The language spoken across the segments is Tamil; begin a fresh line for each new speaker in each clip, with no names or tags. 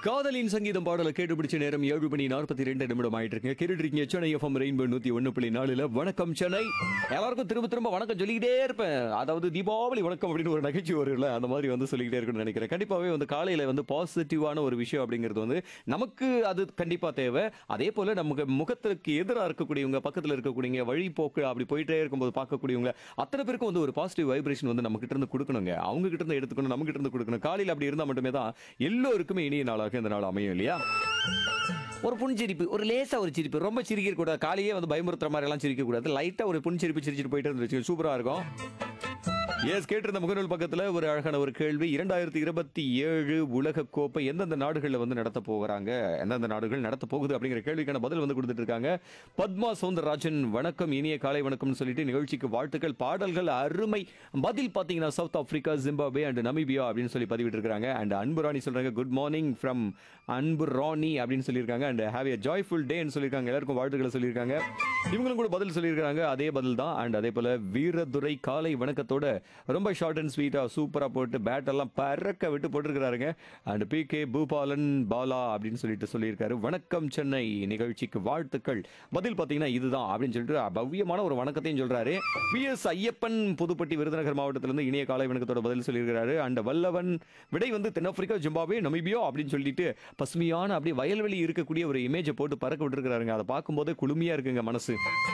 காதலின் சங்கீதம் பாடலை கேட்டு பிடிச்ச நேரம் ஏழு மணி நாற்பத்தி ரெண்டு நிமிடம் ஆயிட்டு இருக்கு கேட்டுட்டு இருக்கீங்க சென்னை எஃப்எம் ரெயின்போ நூத்தி ஒன்னு புள்ளி நாலுல வணக்கம் சென்னை எல்லாருக்கும் திரும்ப திரும்ப வணக்கம் சொல்லிக்கிட்டே இருப்பேன் அதாவது தீபாவளி வணக்கம் அப்படின்னு ஒரு நகைச்சுவை வரும்ல அந்த மாதிரி வந்து சொல்லிக்கிட்டே இருக்குன்னு நினைக்கிறேன் கண்டிப்பாவே வந்து காலையில வந்து பாசிட்டிவான ஒரு விஷயம் அப்படிங்கிறது வந்து நமக்கு அது கண்டிப்பா தேவை அதே போல நமக்கு முகத்திற்கு எதிராக இருக்கக்கூடியவங்க பக்கத்துல இருக்கக்கூடியவங்க வழிபோக்கு அப்படி போயிட்டே இருக்கும்போது பார்க்கக்கூடியவங்க அத்தனை பேருக்கும் வந்து ஒரு பாசிட்டிவ் வைப்ரேஷன் வந்து நம்ம கிட்ட இருந்து கொடுக்கணுங்க அவங்க கிட்ட இருந்து எடுத்துக்கணும் நம்ம கிட்ட இருந்து கொடுக்கணும் காலையில் அப்படி இருந்தால் மட்டுமே தான் எல்லோருக்குமே இனிய நாளாக இந்த நாள் அமையும் இல்லையா ஒரு புன்சிரிப்பு ஒரு லேசா ஒரு சிரிப்பு ரொம்ப சிரிக்க கூடாது காலையே வந்து பயமுறுத்துற மாதிரி எல்லாம் சிரிக்க கூடாது லைட்டா ஒரு புன்சிரிப்பு சிரிச்சிட்டு போயிட்டு இருந்துச்சு சூப்பரா இருக்கும் எஸ் கேட்டிருந்த முகநூல் பக்கத்துல ஒரு அழகான ஒரு கேள்வி இரண்டாயிரத்தி இருபத்தி ஏழு உலக கோப்பை எந்தெந்த நாடுகளில் வந்து நடத்த போகிறாங்க எந்தெந்த நாடுகள் நடத்த போகுது அப்படிங்கிற கேள்விக்கான பதில் வந்து கொடுத்துட்டு இருக்காங்க பத்மா சவுந்தரராஜன் வணக்கம் இனிய காலை வணக்கம்னு சொல்லிட்டு நிகழ்ச்சிக்கு வாழ்த்துக்கள் பாடல்கள் அருமை பதில் பார்த்தீங்கன்னா South Africa Zimbabwe and Namibia அப்படின்னு சொல்லி பதிவிட்டு இருக்காங்க அண்ட் அன்பு ராணி சொல்றாங்க குட் மார்னிங் ஃப்ரம் அன்பு ராணி அப்படின்னு சொல்லியிருக்காங்க அண்ட் ஹேவ் ஏ ஜாய்ஃபுல் டேன்னு சொல்லியிருக்காங்க எல்லாருக்கும் வாழ்த்துக்களை சொல்லியிருக்காங்க இவங்களும் கூட பதில் சொல்லியிருக்காங்க அதே பதில் தான் அண்ட் அதே போல வீரதுரை காலை வணக்கத்தோட ரொம்ப ஷார்ட் அண்ட் ஸ்வீட்டா சூப்பரா போட்டு பேட் எல்லாம் பறக்க விட்டு போட்டிருக்கிறாருங்க and P K Boopalan Bala அப்படின்னு சொல்லிட்டு சொல்லியிருக்காரு வணக்கம் சென்னை நிகழ்ச்சிக்கு வாழ்த்துக்கள் பதில் பார்த்தீங்கன்னா இதுதான் அப்படின்னு சொல்லிட்டு பவ்யமான ஒரு வணக்கத்தையும் சொல்றாரு பி எஸ் ஐயப்பன் புதுப்பட்டி விருதுநகர் மாவட்டத்திலிருந்து இனிய காலை வணக்கத்தோட பதில் சொல்லியிருக்கிறாரு அண்ட் வல்லவன் விடை வந்து தென்னாப்பிரிக்கா ஜிம்பாபே நமீபியோ அப்படின்னு சொல்லிட்டு பசுமையான அப்படியே வயல்வெளி இருக்கக்கூடிய ஒரு இமேஜை போட்டு பறக்க விட்டுருக்காருங்க அதை பார்க்கும்போது குளுமையா இருக்குங்க மனசு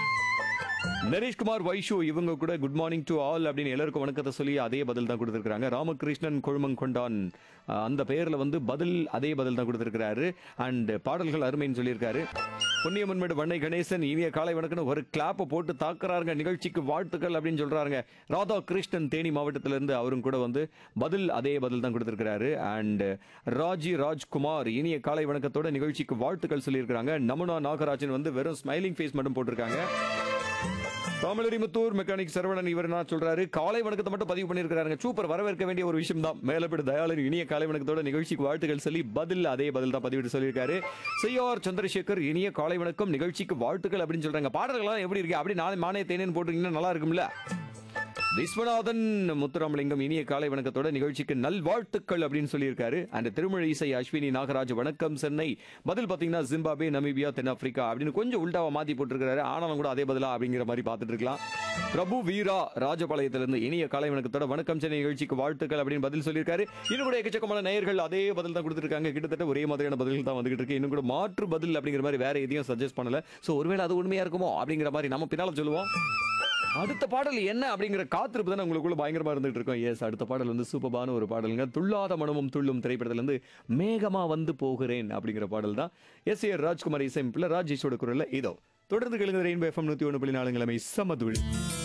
நரேஷ்குமார் வைஷு இவங்க கூட குட் மார்னிங் டு ஆல் அப்படின்னு எல்லாருக்கும் வணக்கத்தை சொல்லி அதே பதில் தான் கொடுத்துருக்காங்க ராமகிருஷ்ணன் கொழுமங்கொண்டான் அஹ், அந்த பெயர்ல வந்து பதில் அதே பதில் தான் கொடுத்துருக்காரு அண்ட் பாடல்கள் அருமைன்னு சொல்லியிருக்காரு புண்ணியமன்மேடு வண்ணை கணேசன் இனிய காலை வணக்கம் ஒரு கிளாப்பை போட்டு தாக்குறாருங்க நிகழ்ச்சிக்கு வாழ்த்துக்கள் அப்படின்னு சொல்றாருங்க ராதா கிருஷ்ணன் தேனி மாவட்டத்திலிருந்து அவரும் கூட வந்து பதில் அதே பதில் தான் கொடுத்துருக்காரு அண்ட் ராஜி ராஜ்குமார் இனிய காலை வணக்கத்தோட நிகழ்ச்சிக்கு வாழ்த்துக்கள் சொல்லியிருக்காங்க நமுனா நாகராஜன் வந்து வெறும் ஸ்மைலிங் ஃபேஸ் மட்டும் போட்டிருக்காங்க தாமலரிமுத்தூர் மெக்கானிக் சரவணன் இவர் என்ன சொல்றாரு காலை வணக்கத்தை மட்டும் பதிவு பண்ணியிருக்காருங்க சூப்பர் வரவேற்க வேண்டிய ஒரு விஷயம் தான் மேலப்படு தயாளன் இனிய காலை வணக்கத்தோட நிகழ்ச்சிக்கு வாழ்த்துக்கள் சொல்லி பதில் அதே பதில் தான் பதிவிட்டு சொல்லியிருக்காரு செய்யார் சந்திரசேகர் இனிய காலை வணக்கம் நிகழ்ச்சிக்கு வாழ்த்துக்கள் அப்படின்னு சொல்றாங்க பாடல்கள்லாம் எப்படி இருக்கு அப்படி நாளை மானே தேனேன்னு போட்டிருக்கீங்கன்னா நல்லா இருக்கும்ல விஸ்வநாதன் முத்துராமலிங்கம் இனிய காலை வணக்கத்தோட நிகழ்ச்சிக்கு நல்வாழ்த்துக்கள் அப்படின்னு சொல்லியிருக்காரு அண்ட் திருமழை இசை அஸ்வினி நாகராஜ் வணக்கம் சென்னை பதில் பார்த்தீங்கன்னா ஜிம்பாபே நமீபியா தென்னாப்பிரிக்கா அப்படின்னு கொஞ்சம் உல்டாவா மாத்தி போட்டிருக்காரு ஆனாலும் கூட அதே பதிலா அப்படிங்கிற மாதிரி பார்த்துட்டு இருக்கலாம் பிரபு வீரா ராஜபாளையத்திலிருந்து இனிய காலை வணக்கத்தோட வணக்கம் சென்னை நிகழ்ச்சிக்கு வாழ்த்துக்கள் அப்படின்னு பதில் சொல்லியிருக்காரு இன்னும் கூட எக்கச்சக்கமான நேயர்கள் அதே பதில் தான் கொடுத்துருக்காங்க கிட்டத்தட்ட ஒரே மாதிரியான பதில்கள் தான் வந்துகிட்டு இருக்கு இன்னும் கூட மாற்று பதில் அப்படிங்கிற மாதிரி வேற எதையும் சஜஸ்ட் பண்ணல சோ ஒருவேளை அது உண்மையா இருக்குமோ அப்படிங்கிற மாதிரி நம்ம பின்னால சொல்லுவோம் அடுத்த பாடல் என்ன அப்படிங்கிற காத்திருப்பு தானே உங்களுக்குள்ள பயங்கரமா இருந்துட்டு இருக்கோம் எஸ் அடுத்த பாடல் வந்து சூப்பரான ஒரு பாடலுங்க துள்ளாத மனமும் துள்ளும் திரைப்படத்துல இருந்து மேகமா வந்து போகிறேன் அப்படிங்கிற பாடல் தான் எஸ் ஏ ராஜ்குமார் இசையமைப்புல ராஜேஷோட குரல்ல இதோ தொடர்ந்து கேளுங்க ரெயின்போ எஃப்எம் நூத்தி ஒன்று புள்ளி நாலு கிழமை சமதுள்